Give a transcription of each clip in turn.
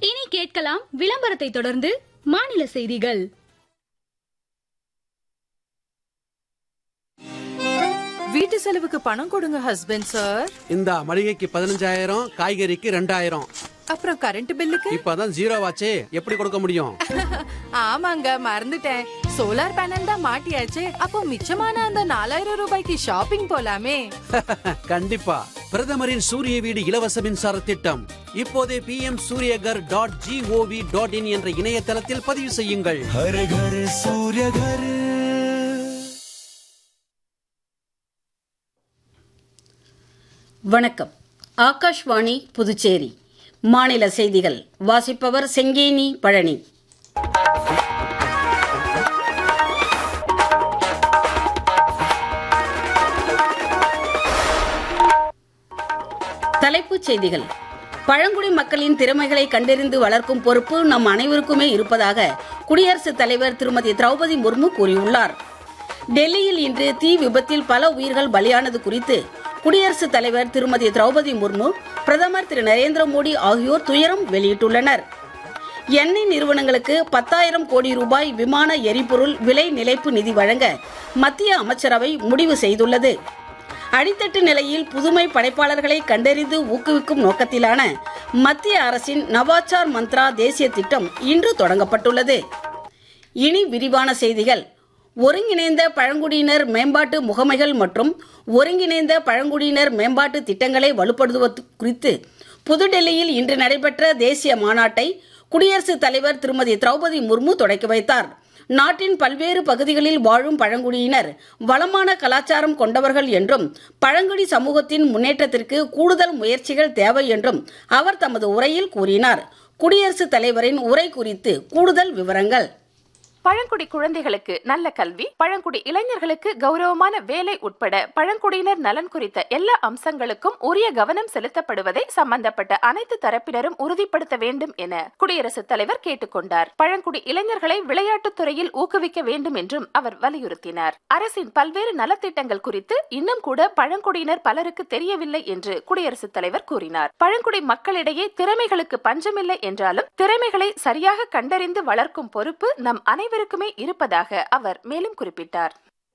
இனி கேட்கலாம் விளம்பரத்தை தொடர்ந்து மாநில செய்திகள் வீட்டு செலவுக்கு பணம் கொடுங்க ஹஸ்பண்ட் சார் இந்த மளிகைக்கு பதினஞ்சாயிரம் காய்கறிக்கு ரெண்டாயிரம் அப்புறம் கரண்ட் பில்லுக்கு இப்பதான் ஜீரோ ஆச்சே எப்படி கொடுக்க முடியும் ஆமாங்க மறந்துட்டேன் சோலார் பேனல் தான் மாட்டியாச்சே அப்போ மிச்சமான அந்த நாலாயிரம் ரூபாய்க்கு ஷாப்பிங் போலாமே கண்டிப்பா பிரதமரின் சூரிய வீடு இலவச மின்சார திட்டம் இப்போதே P M Suryaghar dot G O V dot in என்ற இணையதளத்தில் பதிவு செய்யுங்கள் हर घर सूर्य घर வணக்கம் ஆகாஷ்வாணி புதுச்சேரி மாநில செய்திகள் வாசிப்பவர் செங்கேனி பழனி தலைப்புச் செய்திகள் பழங்குடி மக்களின் திறமைகளை கண்டறிந்து வளர்க்கும் பொறுப்பு நம் அனைவருக்குமே இருப்பதாக குடியரசுத் தலைவர் திருமதி திரௌபதி முர்மு கூறியுள்ளார் டெல்லியில் இன்று தீ விபத்தில் பல உயிர்கள் பலியானது குறித்து குடியரசுத் தலைவர் திருமதி திரௌபதி முர்மு பிரதமர் திரு நரேந்திர மோடி ஆகியோர் துயரம் வெளியிட்டுள்ளனர் எண்ணெய் நிறுவனங்களுக்கு பத்தாயிரம் கோடி ரூபாய் விமான எரிபொருள் விலை நிலைப்பு நிதி வழங்க மத்திய அமைச்சரவை முடிவு செய்துள்ளது அடித்தட்டு நிலையில் புதுமை படைப்பாளர்களை கண்டறிந்து ஊக்குவிக்கும் நோக்கத்திலான மத்திய அரசின் நவாச்சார் மந்த்ரா தேசிய திட்டம் இன்று தொடங்கப்பட்டுள்ளது இனி விரிவான செய்திகள் ஒருங்கிணைந்த பழங்குடியினர் மேம்பாட்டு முகமைகள் மற்றும் ஒருங்கிணைந்த பழங்குடியினர் மேம்பாட்டு திட்டங்களை வலுப்படுத்துவது குறித்து புதுடெல்லியில் இன்று நடைபெற்ற தேசிய மாநாட்டை குடியரசுத் தலைவர் திருமதி திரௌபதி முர்மு தொடக்கி வைத்தார் நாட்டின் பல்வேறு பகுதிகளில் வாழும் பழங்குடியினர் வளமான கலாச்சாரம் கொண்டவர்கள் என்றும் பழங்குடி சமூகத்தின் முன்னேற்றத்திற்கு கூடுதல் முயற்சிகள் தேவை என்றும் அவர் தமது உரையில் கூறினார் குடியரசுத் தலைவரின் உரை குறித்து கூடுதல் விவரங்கள் பழங்குடி குழந்தைகளுக்கு நல்ல கல்வி பழங்குடி இளைஞர்களுக்கு கௌரவமான வேலை உட்பட பழங்குடியினர் நலன் குறித்த எல்லா அம்சங்களுக்கும் உரிய கவனம் செலுத்தப்படுவதை சம்பந்தப்பட்ட அனைத்து தரப்பினரும் உறுதிப்படுத்த வேண்டும் என குடியரசுத் தலைவர் கேட்டுக்கொண்டார் பழங்குடி இளைஞர்களை விளையாட்டுத் துறையில் ஊக்குவிக்க வேண்டும் என்றும் அவர் வலியுறுத்தினார் அரசின் பல்வேறு நலத்திட்டங்கள் குறித்து இன்னும் கூட பழங்குடியினர் பலருக்கு தெரியவில்லை என்று குடியரசுத் தலைவர் கூறினார் பழங்குடி மக்களிடையே திறமைகளுக்கு பஞ்சமில்லை என்றாலும் திறமைகளை சரியாக கண்டறிந்து வளர்க்கும் பொறுப்பு நம் அனைவருக்குமே இருப்பதாக அவர் மேலும் குறிப்பிட்டார்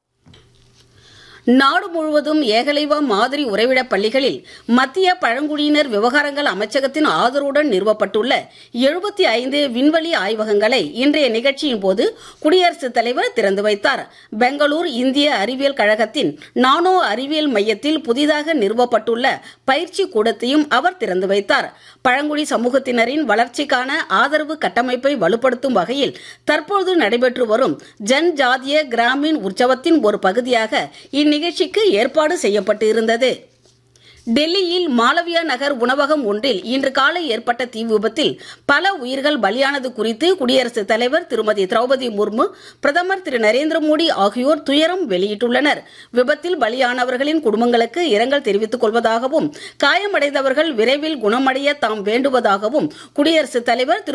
நாடு முழுவதும் ஏகலைவா மாதிரி உறைவிட பள்ளிகளில் மத்திய பழங்குடியினர் விவகாரங்கள் அமைச்சகத்தின் ஆதரவுடன் நிறுவப்பட்டுள்ள எழுபத்தி ஐந்து விண்வெளி ஆய்வகங்களை இன்றைய நிகழ்ச்சியின் போது குடியரசுத் தலைவர் திறந்து வைத்தார் பெங்களூர் இந்திய அறிவியல் கழகத்தின் நானோ அறிவியல் மையத்தில் புதிதாக நிறுவப்பட்டுள்ள பயிற்சி கூடத்தையும் அவர் திறந்து வைத்தார் பழங்குடி சமூகத்தினரின் வளர்ச்சிக்கான ஆதரவு கட்டமைப்பை வலுப்படுத்தும் வகையில் தற்போது நடைபெற்று வரும் ஜன் ஜாதிய கிராமீண் உற்சவத்தின் ஒரு பகுதியாக இந்நிகழ்ச்சிக்கு ஏற்பாடு செய்யப்பட்டு இருந்தது டெல்லியில் மாளவியா நகர் உணவகம் ஒன்றில் இன்று காலை ஏற்பட்ட தீ விபத்தில் பல உயிர்கள் பலியானது குறித்து குடியரசுத் தலைவர் திருமதி திரௌபதி முர்மு பிரதமர் திரு நரேந்திர மோடி ஆகியோர் துயரம் வெளியிட்டுள்ளனர் விபத்தில் பலியானவர்களின் குடும்பங்களுக்கு இரங்கல் தெரிவித்துக் கொள்வதாகவும் காயமடைந்தவர்கள் விரைவில் குணமடைய தாம் வேண்டுவதாகவும் குடியரசுத் தலைவர் திரு